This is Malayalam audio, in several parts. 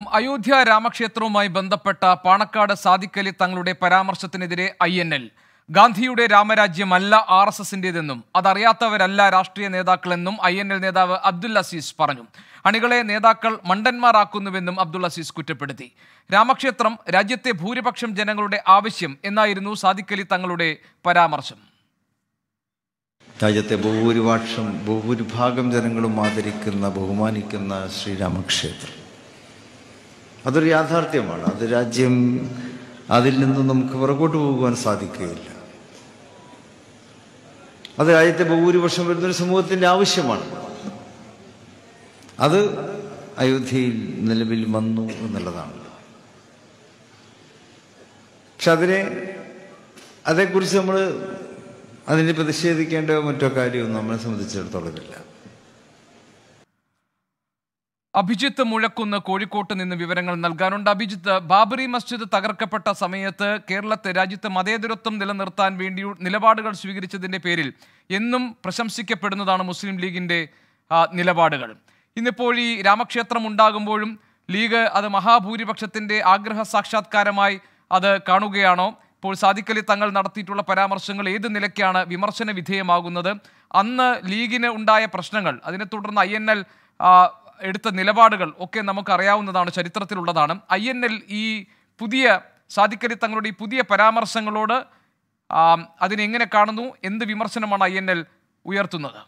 അയോധ്യ രാമക്ഷേത്രവുമായി ബന്ധപ്പെട്ട പാണക്കാട് സാദിഖലി തങ്ങളുടെ പരാമർശത്തിനെതിരെ ഐ എൻ എൽ ഗാന്ധിയുടെ രാമരാജ്യമല്ല ആർ എസ് എസിന്റേതെന്നും അതറിയാത്തവരല്ല രാഷ്ട്രീയ നേതാക്കളെന്നും ഐ എൻ എൽ നേതാവ് അബ്ദുൽ അസീസ് പറഞ്ഞു അണികളെ നേതാക്കൾ മണ്ടന്മാരാക്കുന്നുവെന്നും അബ്ദുൽ അസീസ് കുറ്റപ്പെടുത്തി രാമക്ഷേത്രം രാജ്യത്തെ ഭൂരിപക്ഷം ജനങ്ങളുടെ ആവശ്യം എന്നായിരുന്നു സാദിഖലി തങ്ങളുടെ പരാമർശം രാജ്യത്തെ ബഹുഭൂരിപക്ഷം ബഹുഭൂരിഭാഗം ജനങ്ങളും ആദരിക്കുന്ന ബഹുമാനിക്കുന്ന ശ്രീരാമക്ഷേത്രം അതൊരു യാഥാർത്ഥ്യമാണ് അത് രാജ്യം അതിൽ നിന്നും നമുക്ക് പുറകോട്ട് പോകുവാൻ സാധിക്കുകയില്ല അത് രാജ്യത്തെ ബഹുഭൂരിപക്ഷം വരുന്നൊരു സമൂഹത്തിൻ്റെ ആവശ്യമാണ് അത് അയോധ്യയിൽ നിലവിൽ വന്നു എന്നുള്ളതാണ് പക്ഷെ അതിനെ അതേക്കുറിച്ച് നമ്മൾ അതിനെ പ്രതിഷേധിക്കേണ്ട മറ്റോ കാര്യമൊന്നും നമ്മളെ സംബന്ധിച്ചിടത്തോളം ഇല്ല അഭിജിത്ത് മുഴക്കുന്ന് കോഴിക്കോട്ട് നിന്ന് വിവരങ്ങൾ നൽകാനുണ്ട് അഭിജിത്ത് ബാബറി മസ്ജിദ് തകർക്കപ്പെട്ട സമയത്ത് കേരളത്തെ രാജ്യത്ത് മതേതരത്വം നിലനിർത്താൻ വേണ്ടി നിലപാടുകൾ സ്വീകരിച്ചതിന്റെ പേരിൽ എന്നും പ്രശംസിക്കപ്പെടുന്നതാണ് മുസ്ലിം ലീഗിന്റെ ആ, നിലപാടുകൾ ഇന്നിപ്പോൾ ഈ രാമക്ഷേത്രം ഉണ്ടാകുമ്പോഴും ലീഗ് അത് മഹാഭൂരിപക്ഷത്തിന്റെ ആഗ്രഹ സാക്ഷാത്കാരമായി അത് കാണുകയാണോ ഇപ്പോൾ സാദിഖലി തങ്ങൾ നടത്തിയിട്ടുള്ള പരാമർശങ്ങൾ ഏത് നിലയ്ക്കാണ് വിമർശന വിധേയമാകുന്നത് അന്ന് ലീഗിന് ഉണ്ടായ പ്രശ്നങ്ങൾ അതിനെ തുടർന്ന് ഐ എൻ എൽ എടുത്ത നിലപാടുകൾ ഒക്കെ നമുക്ക് അറിയാവുന്നതാണ് ചരിത്രത്തിലുള്ളതാണ് ഐ എൻ എൽ ഈ പുതിയ സാദിഖലി തങ്ങളുടെ ഈ പുതിയ പരാമർശങ്ങളോട് ആ, അതിനെങ്ങനെ കാണുന്നു എന്ത് വിമർശനമാണ് ഐ എൻ എൽ ഉയർത്തുന്നത്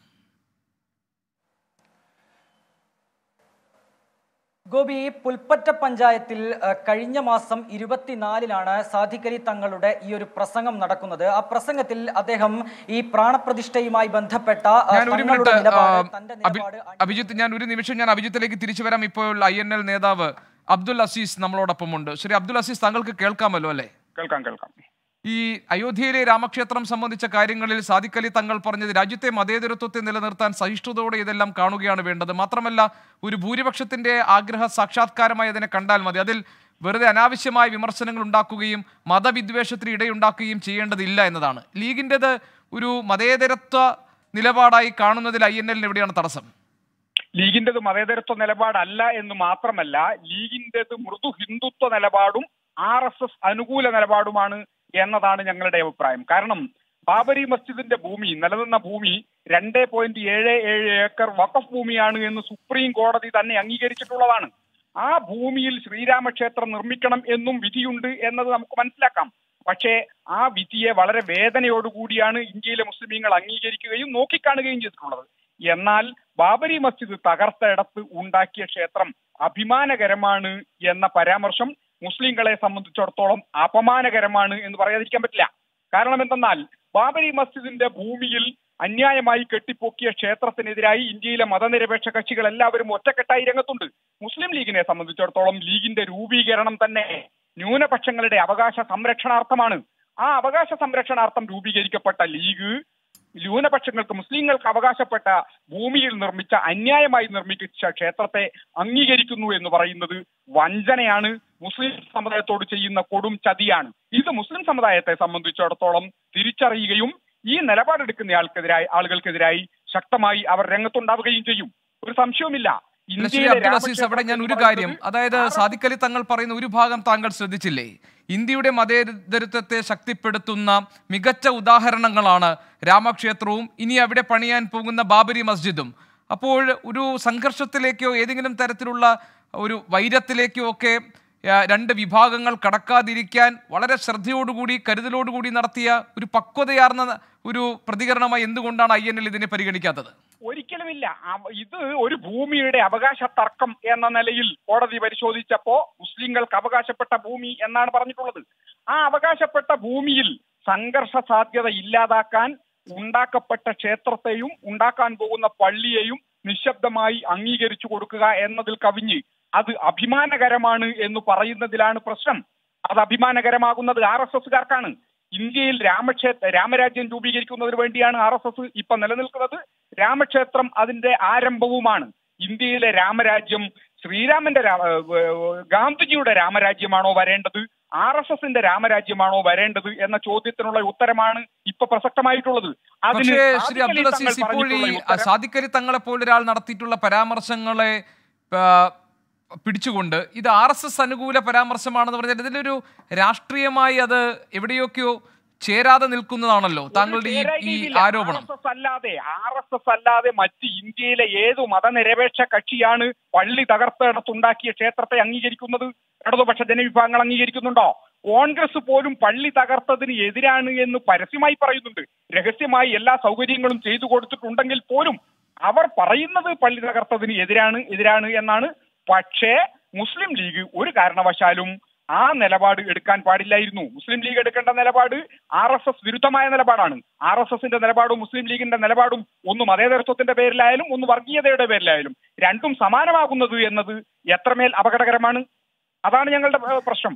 ഗോപി പുൽപ്പറ്റ പഞ്ചായത്തിൽ അഹ്, കഴിഞ്ഞ മാസം ഇരുപത്തിനാലിനാണ് സാധിക്കലി തങ്ങളുടെ ഈ ഒരു പ്രസംഗം നടക്കുന്നത് ആ പ്രസംഗത്തിൽ അദ്ദേഹം ഈ പ്രാണപ്രതിഷ്ഠയുമായി ബന്ധപ്പെട്ട അഹ്, ഞാൻ ഒരു തങ്ങളുടെ മിനിറ്റ് നിലപാട്, ആ, തന്റെ അഭി- നിലപാട് അഭിജിത്ത് ഞാൻ ഒരു നിമിഷം ഞാൻ അഭിജിത്തിലേക്ക് തിരിച്ചു വരാം ഇപ്പോൾ ഐ എൻ എൽ നേതാവ് അബ്ദുൽ അസീസ് നമ്മളോടൊപ്പം ഉണ്ട് ശരി അബ്ദുൽ അസീസ് താങ്കൾക്ക് കേൾക്കാമല്ലോ അല്ലേ കേൾക്കാം കേൾക്കാം ഈ അയോധ്യയിലെ രാമക്ഷേത്രം സംബന്ധിച്ച കാര്യങ്ങളിൽ സാദിഖലി തങ്ങൾ പറഞ്ഞത് രാജ്യത്തെ മതേതരത്വത്തെ നിലനിർത്താൻ സഹിഷ്ണുതയോടെ ഇതെല്ലാം കാണുകയാണ് വേണ്ടത് മാത്രമല്ല ഒരു ഭൂരിപക്ഷത്തിന്റെ ആഗ്രഹ സാക്ഷാത്കാരമായി അതിനെ കണ്ടാൽ മതി അതിൽ വെറുതെ അനാവശ്യമായ വിമർശനങ്ങൾ ഉണ്ടാക്കുകയും മതവിദ്വേഷത്തിന് ഇടയുണ്ടാക്കുകയും ചെയ്യേണ്ടതില്ല എന്നതാണ് ലീഗിൻ്റെത് ഒരു മതേതരത്വ നിലപാടായി കാണുന്നതിൽ ഐ എൻ എല്ലിന് എവിടെയാണ് തടസ്സം ലീഗിന്റേത് മതേതരത്വ നിലപാടല്ല എന്ന് മാത്രമല്ല ലീഗിന്റേത് മൃദു ഹിന്ദുത്വ നിലപാടും ആർ എസ് എസ് അനുകൂല നിലപാടുമാണ് എന്നതാണ് ഞങ്ങളുടെ അഭിപ്രായം കാരണം ബാബരി മസ്ജിദിന്റെ ഭൂമി നിലനിന്ന ഭൂമി രണ്ട് പോയിന്റ് ഏഴ് ഏഴ് ഏക്കർ വഖഫ് ഭൂമിയാണ് എന്ന് സുപ്രീം കോടതി തന്നെ അംഗീകരിച്ചിട്ടുള്ളതാണ് ആ ഭൂമിയിൽ ശ്രീരാമക്ഷേത്രം നിർമ്മിക്കണം എന്നും വിധിയുണ്ട് എന്നത് നമുക്ക് മനസ്സിലാക്കാം പക്ഷേ ആ വിധിയെ വളരെ വേദനയോടുകൂടിയാണ് ഇന്ത്യയിലെ മുസ്ലിമീങ്ങൾ അംഗീകരിക്കുകയും നോക്കിക്കാണുകയും ചെയ്തിട്ടുള്ളത് എന്നാൽ ബാബരി മസ്ജിദ് തകർത്തയിടത്ത് ഉണ്ടാക്കിയ ക്ഷേത്രം അഭിമാനകരമാണ് എന്ന പരാമർശം മുസ്ലിങ്ങളെ സംബന്ധിച്ചിടത്തോളം അപമാനകരമാണ് എന്ന് പറയാതിരിക്കാൻ പറ്റില്ല കാരണം എന്തെന്നാൽ ബാബരി മസ്ജിദിന്റെ ഭൂമിയിൽ അന്യായമായി കെട്ടിപ്പൊക്കിയ ക്ഷേത്രത്തിനെതിരായി ഇന്ത്യയിലെ മതനിരപേക്ഷ കക്ഷികൾ എല്ലാവരും ഒറ്റക്കെട്ടായി രംഗത്തുണ്ട് മുസ്ലിം ലീഗിനെ സംബന്ധിച്ചിടത്തോളം ലീഗിന്റെ രൂപീകരണം തന്നെ ന്യൂനപക്ഷങ്ങളുടെ അവകാശ സംരക്ഷണാർത്ഥമാണ് ആ അവകാശ സംരക്ഷണാർത്ഥം രൂപീകരിക്കപ്പെട്ട ലീഗ് ന്യൂനപക്ഷങ്ങൾക്ക് മുസ്ലിങ്ങൾക്ക് അവകാശപ്പെട്ട ഭൂമിയിൽ നിർമ്മിച്ച അന്യായമായി നിർമ്മിച്ച ക്ഷേത്രത്തെ അംഗീകരിക്കുന്നു എന്ന് പറയുന്നത് വഞ്ചനയാണ് മുസ്ലിം സമുദായത്തോട് ചെയ്യുന്ന കൊടും ചതിയാണ് ഇത് മുസ്ലിം സമുദായത്തെ സംബന്ധിച്ചിടത്തോളം തിരിച്ചറിയുകയും ഈ നിലപാടെടുക്കുന്ന ആൾക്കെതിരായി ആളുകൾക്കെതിരായി ശക്തമായി അവർ രംഗത്തുണ്ടാവുകയും ചെയ്യും ഒരു സംശയവുമില്ല അല്ല, ശ്രീ ഇന്ത്യയിലെ അബ്ദുൽ അസീസ് അവിടെ ഞാൻ ഒരു രാമക്ഷേത്രം കാര്യം എന്ന് അതായത് പറയുന്നത് സാദിഖലി തങ്ങൾ പറയുന്ന ഒരു ഭാഗം താങ്കൾ ശ്രദ്ധിച്ചില്ലേ ഇന്ത്യയുടെ മതേതരത്വത്തെ ശക്തിപ്പെടുത്തുന്ന മികച്ച ഉദാഹരണങ്ങളാണ് രാമക്ഷേത്രവും ഇനി അവിടെ പണിയാൻ പോകുന്ന ബാബരി മസ്ജിദും അപ്പോൾ ഒരു സംഘർഷത്തിലേക്കോ ഏതെങ്കിലും തരത്തിലുള്ള ഒരു വൈരത്തിലേക്കോ ഒക്കെ ആ, രണ്ട് വിഭാഗങ്ങൾ കടക്കാതിരിക്കാൻ വളരെ ശ്രദ്ധയോടുകൂടി കരുതലോടുകൂടി നടത്തിയ ഒരു പക്വതയാർന്ന ഒരു പ്രതികരണമായി എന്തുകൊണ്ടാണ് ഐ എൻ എൽ ഇതിനെ പരിഗണിക്കാത്തത് ഒരിക്കലുമില്ല അവ- ഇത് ഒരു ഭൂമിയുടെ അവകാശ തർക്കം എന്ന നിലയിൽ കോടതി പരിശോധിച്ചപ്പോ മുസ്ലിങ്ങൾക്ക് അവകാശപ്പെട്ട ഭൂമി എന്നാണ് പറഞ്ഞിട്ടുള്ളത് ആ അവകാശപ്പെട്ട ഭൂമിയിൽ സംഘർഷ സാധ്യത ഇല്ലാതാക്കാൻ ഉണ്ടാക്കപ്പെട്ട ക്ഷേത്രത്തെയും ഉണ്ടാക്കാൻ പോകുന്ന പള്ളിയെയും നിശബ്ദമായി അംഗീകരിച്ചു കൊടുക്കുക എന്നതിൽ കവിഞ്ഞ് അത് അഭിമാനകരമാണ് എന്ന് പറയുന്നതിലാണ് പ്രശ്നം അത് അഭിമാനകരമാകുന്നത് ആർ എസ് എസ്കാർക്കാണ് ഇന്ത്യയിൽ രാമക്ഷേത്ര രാമരാജ്യം രൂപീകരിക്കുന്നതിന് വേണ്ടിയാണ് ആർ എസ് എസ് ഇപ്പൊ നിലനിൽക്കുന്നത് രാമക്ഷേത്രം അതിന്റെ ആരംഭവുമാണ് ഇന്ത്യയിലെ രാമരാജ്യം ശ്രീരാമന്റെ രാ- ഏഹ് ഏഹ് ഗാന്ധിജിയുടെ രാമരാജ്യമാണോ വരേണ്ടത് ആർ എസ് എസിന്റെ രാമരാജ്യമാണോ വരേണ്ടത് എന്ന ചോദ്യത്തിനുള്ള ഉത്തരമാണ് ഇപ്പൊ പ്രസക്തമായിട്ടുള്ളത് അതിന് പക്ഷേ ശ്രീ സാദിഖ് അബ്ദുൽ അലി അസീസ് തങ്ങൾ ഇപ്പോൾ ഈ പറഞ്ഞിട്ടുള്ള ഉത്തരം സാദിഖലി തങ്ങളെ പോലെ ഒരാൾ നടത്തിയിട്ടുള്ള പരാമർശങ്ങളെ ആ, പിടിച്ചുകൊണ്ട് ഇത് ആർ എസ് എസ് അനുകൂല പരാമർശമാണെന്ന് പറഞ്ഞാൽ ഇതിലൊരു രാഷ്ട്രീയമായി അത് എവിടെയൊക്കെയോ ചേരാതെ നിൽക്കുന്നതാണല്ലോ താങ്കളുടെ ഈ ഈ ആരോപണം ആർ എസ് എസ് അല്ലാതെ ആർ എസ് എസ് അല്ലാതെ മറ്റ് ഇന്ത്യയിലെ ഏതു മതനിരപേക്ഷ കക്ഷിയാണ് പള്ളി തകർത്തിടത്തുണ്ടാക്കിയ ക്ഷേത്രത്തെ അംഗീകരിക്കുന്നത് ഇടതുപക്ഷ ജനവിഭാഗങ്ങൾ അംഗീകരിക്കുന്നുണ്ടോ കോൺഗ്രസ് പോലും പള്ളി തകർത്തതിന് എതിരാണ് എന്ന് പരസ്യമായി പറയുന്നുണ്ട് രഹസ്യമായി എല്ലാ സൗകര്യങ്ങളും ചെയ്തു കൊടുത്തിട്ടുണ്ടെങ്കിൽ പോലും അവർ പറയുന്നത് പള്ളി തകർത്തതിന് എതിരാണ് എതിരാണ് എന്നാണ് പക്ഷേ മുസ്ലിം ലീഗ് ഒരു കാരണവശാലും ആ നിലപാട് എടുക്കാൻ പാടില്ലായിരുന്നു മുസ്ലിം ലീഗ് എടുക്കേണ്ട നിലപാട് ആർ എസ് എസ് വിരുദ്ധമായ നിലപാടാണ് ആർ എസ് എസിന്റെ നിലപാടും മുസ്ലിം ലീഗിന്റെ നിലപാടും ഒന്ന് മതേതരത്വത്തിന്റെ പേരിലായാലും ഒന്ന് വർഗീയതയുടെ പേരിലായാലും രണ്ടും സമാനമാകുന്നത് എന്നത് എത്രമേൽ അപകടകരമാണ് അതാണ് ഞങ്ങളുടെ ഏഹ്, പ്രശ്നം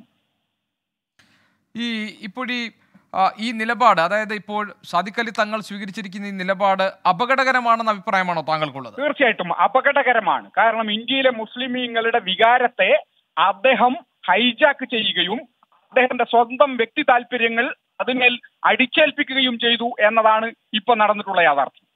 ഈ ഇപ്പോഴീ ആ, ഈ നിലപാട് അതായത് ഇപ്പോൾ സാദിഖ് അലി തങ്ങൾ സ്വീകരിച്ചിരിക്കുന്ന ഈ നിലപാട് അപകടകരമാണെന്ന അഭിപ്രായമാണോ താങ്കൾക്കുള്ളത് തീർച്ചയായിട്ടും അപകടകരമാണ് കാരണം ഇന്ത്യയിലെ മുസ്ലിമീങ്ങളുടെ വികാരത്തെ അദ്ദേഹം ഹൈജാക്ക് ചെയ്യുകയും അദ്ദേഹത്തിന്റെ സ്വന്തം വ്യക്തി താല്പര്യങ്ങൾ അതിന്മേൽ അടിച്ചേൽപ്പിക്കുകയും ചെയ്തു എന്നതാണ് ഇപ്പൊ നടന്നിട്ടുള്ള യാഥാർത്ഥ്യം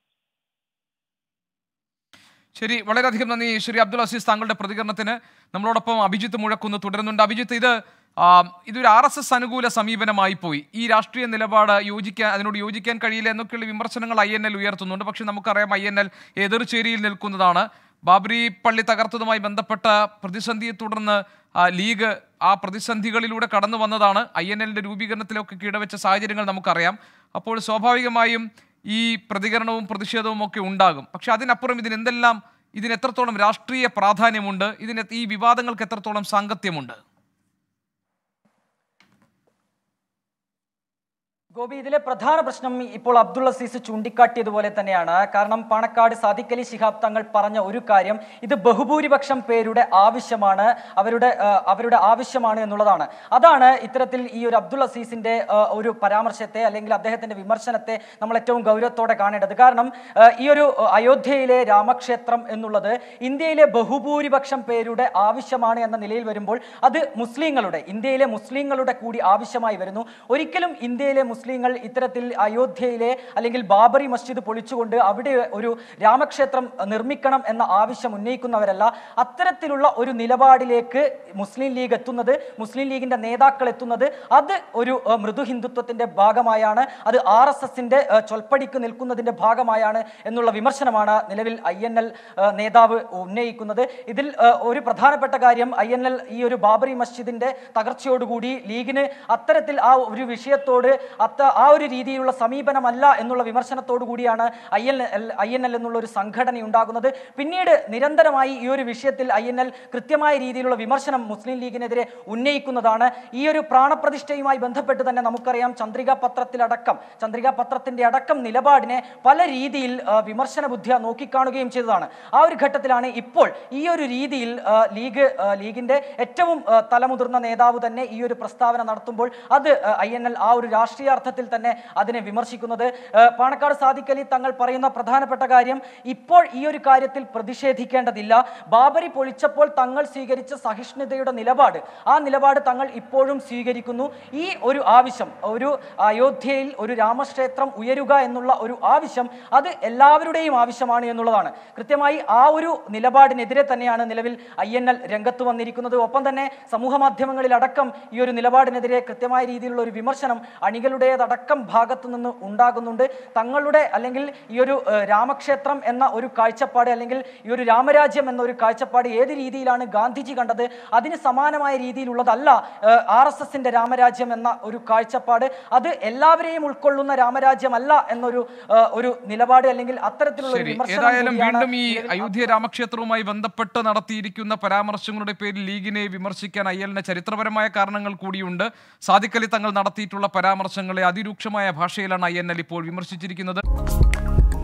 ശരി വളരെയധികം നന്ദി ശ്രീ അബ്ദുൾ അസീസ് താങ്കളുടെ പ്രതികരണത്തിന് നമ്മളോടൊപ്പം അഭിജിത്ത് മുഴക്കുന്ന് തുടരുന്നുണ്ട് അഭിജിത്ത് ഇത് ആ, ഇതൊരു ആർ എസ് എസ് അനുകൂല സമീപനമായി പോയി ഈ രാഷ്ട്രീയ നിലപാട് യോജിക്കാൻ അതിനോട് യോജിക്കാൻ കഴിയില്ല എന്നൊക്കെയുള്ള വിമർശനങ്ങൾ ഐ എൻ എൽ ഉയർത്തുന്നുണ്ട് പക്ഷേ നമുക്കറിയാം ഐ എൻ എൽ എതിർചേരിയിൽ നിൽക്കുന്നതാണ് ബാബരി പള്ളി തകർത്തതുമായി ബന്ധപ്പെട്ട പ്രതിസന്ധിയെ തുടർന്ന് ആ, ലീഗ് ആ പ്രതിസന്ധികളിലൂടെ കടന്നു വന്നതാണ് ഐ എൻ എല്ലിന്റെ രൂപീകരണത്തിലൊക്കെ കീഴവെച്ച സാഹചര്യങ്ങൾ നമുക്കറിയാം അപ്പോൾ സ്വാഭാവികമായും ഈ പ്രതികരണവും പ്രതിഷേധവും ഒക്കെ ഉണ്ടാകും പക്ഷെ അതിനപ്പുറം ഇതിന് എന്തെല്ലാം ഇതിന് എത്രത്തോളം രാഷ്ട്രീയ പ്രാധാന്യമുണ്ട് ഇതിന് ഈ വിവാദങ്ങൾക്ക് എത്രത്തോളം സാങ്കത്യമുണ്ട് ഗോപി ഇതിലെ പ്രധാന പ്രശ്നം ഇപ്പോൾ അബ്ദുൾ അസീസ് ചൂണ്ടിക്കാട്ടിയതുപോലെ തന്നെയാണ് കാരണം പാണക്കാട് സാദിഖ് അലി ശിഹാബ് തങ്ങൾ പറഞ്ഞ ഒരു കാര്യം ഇത് ബഹുഭൂരിപക്ഷം പേരുടെ ആവശ്യമാണ് അവരുടെ ആ, അവരുടെ ആവശ്യമാണ് എന്നുള്ളതാണ് അതാണ് ഇത്തരത്തിൽ ഈ ഒരു അബ്ദുൾ അസീസിന്റെ ആ, ഒരു പരാമർശത്തെ അല്ലെങ്കിൽ അദ്ദേഹത്തിന്റെ വിമർശനത്തെ നമ്മൾ ഏറ്റവും ഗൗരവത്തോടെ കാണേണ്ടത് കാരണം ആ, ഈ ഒരു ആ, അയോധ്യയിലെ രാമക്ഷേത്രം എന്നുള്ളത് ഇന്ത്യയിലെ ബഹുഭൂരിപക്ഷം പേരുടെ ആവശ്യമാണ് എന്ന നിലയിൽ വരുമ്പോൾ അത് മുസ്ലിങ്ങളുടെ ഇന്ത്യയിലെ മുസ്ലിങ്ങളുടെ കൂടി ആവശ്യമായി വരുന്നു ഒരിക്കലും ഇന്ത്യയിലെ മുസ്ലിങ്ങൾ ഇത്തരത്തിൽ അയോധ്യയിലെ അല്ലെങ്കിൽ ബാബറി മസ്ജിദ് പൊളിച്ചുകൊണ്ട് അവിടെ ഒരു രാമക്ഷേത്രം നിർമ്മിക്കണം എന്ന ആവശ്യം ഉന്നയിക്കുന്നവരല്ല അത്തരത്തിലുള്ള ഒരു നിലപാടിലേക്ക് മുസ്ലിം ലീഗ് എത്തുന്നത് മുസ്ലിം ലീഗിന്റെ നേതാക്കൾ എത്തുന്നത് അത് ഒരു ഏഹ്, മൃദു ഹിന്ദുത്വത്തിന്റെ ഭാഗമായാണ് അത് ആർ എസ് എസിന്റെ ചൊൽപ്പടിക്ക് നിൽക്കുന്നതിന്റെ ഭാഗമായാണ് എന്നുള്ള വിമർശനമാണ് നിലവിൽ ഐ എൻ എൽ നേതാവ് ഉന്നയിക്കുന്നത് ഇതിൽ ഏഹ്, ഒരു പ്രധാനപ്പെട്ട കാര്യം ഐ എൻ എൽ ഈ ഒരു ബാബറി മസ്ജിദിന്റെ തകർച്ചയോടുകൂടി ലീഗിന് അത്തരത്തിൽ ആ ഒരു വിഷയത്തോട് അത്ത ആ ഒരു രീതിയിലുള്ള സമീപനമല്ല എന്നുള്ള വിമർശനത്തോടു കൂടിയാണ് I N L I N L എന്നുള്ള ഒരു സംഘടന ഉണ്ടാകുന്നത് പിന്നീട് നിരന്തരമായി ഈ ഒരു വിഷയത്തിൽ ഐ എൻ എൽ കൃത്യമായ രീതിയിലുള്ള വിമർശനം മുസ്ലിം ലീഗിനെതിരെ ഉന്നയിക്കുന്നതാണ് ഈ ഒരു പ്രാണപ്രതിഷ്ഠയുമായി ബന്ധപ്പെട്ട് തന്നെ നമുക്കറിയാം ചന്ദ്രിക പത്രത്തിലടക്കം ചന്ദ്രിക പത്രത്തിന്റെ അടക്കം നിലപാടിനെ പല രീതിയിൽ ആ, വിമർശന ബുദ്ധിയ നോക്കിക്കാണുകയും ചെയ്തതാണ് ആ ഒരു ഘട്ടത്തിലാണ് ഇപ്പോൾ ഈ ഒരു രീതിയിൽ ആ, ലീഗ് ആ, ലീഗിന്റെ ഏറ്റവും ആ, തലമുതിർന്ന നേതാവ് തന്നെ ഈ ഒരു പ്രസ്താവന നടത്തുമ്പോൾ അത് ഐ എൻ എൽ ആ ഒരു രാഷ്ട്രീയ അർത്ഥത്തിൽ തന്നെ അതിനെ വിമർശിക്കുന്നത് ആ, പാണക്കാട് സാദിഖ് അലി തങ്ങൾ പറയുന്ന പ്രധാനപ്പെട്ട കാര്യം ഇപ്പോൾ ഈ ഒരു കാര്യത്തിൽ പ്രതിഷേധിക്കേണ്ടതില്ല ബാബരി പൊളിച്ചപ്പോൾ തങ്ങൾ സ്വീകരിച്ച സഹിഷ്ണുതയുടെ നിലപാട് ആ നിലപാട് തങ്ങൾ ഇപ്പോഴും സ്വീകരിക്കുന്നു ഈ ഒരു ആവശ്യം ഒരു അയോധ്യയിൽ ഒരു രാമക്ഷേത്രം ഉയരുക എന്നുള്ള ഒരു ആവശ്യം അത് എല്ലാവരുടെയും ആവശ്യമാണ് എന്നുള്ളതാണ് കൃത്യമായി ആ ഒരു നിലപാടിനെതിരെ തന്നെയാണ് നിലവിൽ ഐ എൻ എൽ രംഗത്ത് വന്നിരിക്കുന്നത് ഒപ്പം തന്നെ സമൂഹ മാധ്യമങ്ങളിൽ അടക്കം ഈ ഒരു നിലപാടിനെതിരെ കൃത്യമായ രീതിയിലുള്ള ഒരു വിമർശനം അണികളുടേതടക്കം ഭാഗത്തു നിന്ന് ഉണ്ടാകുന്നുണ്ട് തങ്ങളുടെ അല്ലെങ്കിൽ ഈ ഒരു ഏഹ്, രാമക്ഷേത്രം എന്ന ഒരു കാഴ്ചപ്പാട് അല്ലെങ്കിൽ ഈ ഒരു രാമരാജ്യം എന്ന ഒരു കാഴ്ചപ്പാട് ഏത് രീതിയിലാണ് ഗാന്ധിജി കണ്ടത് അതിന് സമാനമായ രീതിയിലുള്ളതല്ല ആർ എസ് എസിന്റെ രാമരാജ്യം എന്ന ഒരു കാഴ്ചപ്പാട് അത് എല്ലാവരെയും ഉൾക്കൊള്ളുന്ന രാമരാജ്യമല്ല എന്നൊരു ഏഹ്, ഒരു നിലപാട് അല്ലെങ്കിൽ അത്തരത്തിലുള്ള ഒരു ശരി വിമർശനം ഏതായാലും കൂടിയാണ് വീണ്ടും ഈ നിലവിൽ അയോധ്യ രാമക്ഷേത്രവുമായി ബന്ധപ്പെട്ട് നടത്തിയിരിക്കുന്ന പരാമർശങ്ങളുടെ പേരിൽ ലീഗിനെ വിമർശിക്കാൻ അയ്യലിന് ചരിത്രപരമായ കാരണങ്ങൾ കൂടിയുണ്ട് സാദിഖ് അലി തങ്ങൾ നടത്തിയിട്ടുള്ള പരാമർശങ്ങളെ അതിരൂക്ഷമായ ഭാഷയിലാണ് ഐ എൻ എൽ ഇപ്പോൾ വിമർശിച്ചിരിക്കുന്നത്